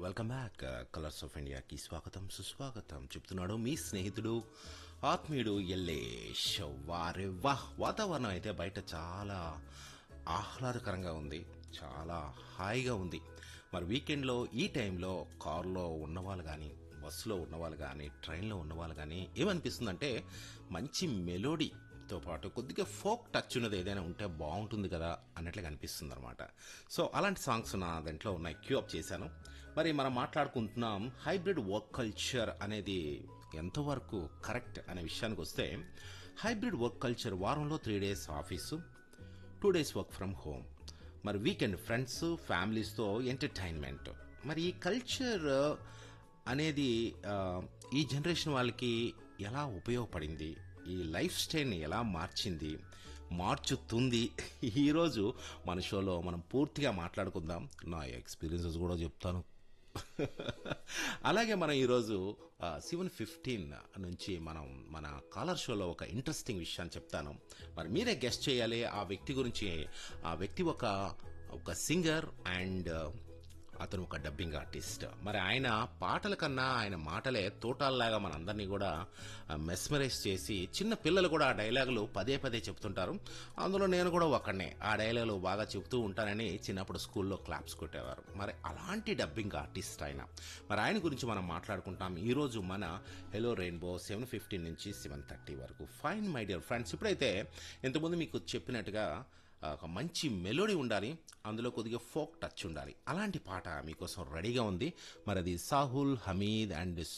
welcome back colours of ఇండియాకి స్వాగతం సుస్వాగతం చెప్తున్నాడు మీ స్నేహితుడు ఆత్మీయుడు ఎల్లేష్ వారే వాహ్ వాతావరణం అయితే బయట చాలా ఆహ్లాదకరంగా ఉంది చాలా హాయిగా ఉంది మరి వీకెండ్లో ఈ టైంలో కారులో ఉన్నవాళ్ళు కానీ బస్సులో ఉన్నవాళ్ళు కానీ ట్రైన్లో ఉన్నవాళ్ళు కానీ ఏమనిపిస్తుందంటే మంచి మెలోడీతో పాటు కొద్దిగా ఫోక్ టచ్ ఉన్నది ఏదైనా ఉంటే బాగుంటుంది కదా అన్నట్లుగా అనిపిస్తుంది అనమాట సో అలాంటి సాంగ్స్ నా దాంట్లో ఉన్నాయి క్యూ అప్ చేశాను మరి మనం మాట్లాడుకుంటున్నాం హైబ్రిడ్ వర్క్ కల్చర్ అనేది ఎంతవరకు కరెక్ట్ అనే విషయానికి వస్తే హైబ్రిడ్ వర్క్ కల్చర్ వారంలో three days office two days work from home మరి వీకెండ్ ఫ్రెండ్స్ ఫ్యామిలీస్తో ఎంటర్టైన్మెంట్ మరి ఈ కల్చర్ అనేది ఆ, ఈ జనరేషన్ వాళ్ళకి ఎలా ఉపయోగపడింది ఈ లైఫ్ స్టైల్ని ఎలా మార్చింది మార్చుతుంది ఈరోజు మన షోలో మనం పూర్తిగా మాట్లాడుకుందాం నా ఎక్స్పీరియన్సెస్ కూడా చెప్తాను అలాగే మనం ఈరోజు సెవెన్ ఫిఫ్టీన్ నుంచి మనం మన కాలర్ షోలో ఒక ఇంట్రెస్టింగ్ విషయాన్ని చెప్తాను మరి మీరే గెస్ట్ చేయాలి ఆ వ్యక్తి గురించి ఆ వ్యక్తి ఒక ఒక సింగర్ అండ్ అతను ఒక డబ్బింగ్ ఆర్టిస్ట్ మరి ఆయన పాటల కన్నా ఆయన మాటలే తోటాల్లాగా మనందరినీ కూడా మెస్మరైజ్ చేసి చిన్న పిల్లలు కూడా ఆ డైలాగులు పదే పదే చెప్తుంటారు అందులో నేను కూడా ఒకనే ఆ డైలాగులు బాగా చెప్తూ ఉంటానని చిన్నప్పుడు స్కూల్లో క్లాప్స్ కొట్టేవారు మరి అలాంటి డబ్బింగ్ ఆర్టిస్ట్ ఆయన మరి ఆయన గురించి మనం మాట్లాడుకుంటాం ఈరోజు మన హెలో రెయిన్బో సెవెన్ ఫిఫ్టీన్ నుంచి సెవెన్ థర్టీ వరకు ఫైన్ మై డియర్ ఫ్రెండ్స్ ఇప్పుడైతే ఇంతకుముందు మీకు చెప్పినట్టుగా ఆ, ఒక మంచి మెలోడీ ఉండాలి అందులో కొద్దిగా ఫోక్ టచ్ ఉండాలి అలాంటి పాట మీకోసం రెడీగా ఉంది మరి అది సాహుల్ హమీద్ అండ్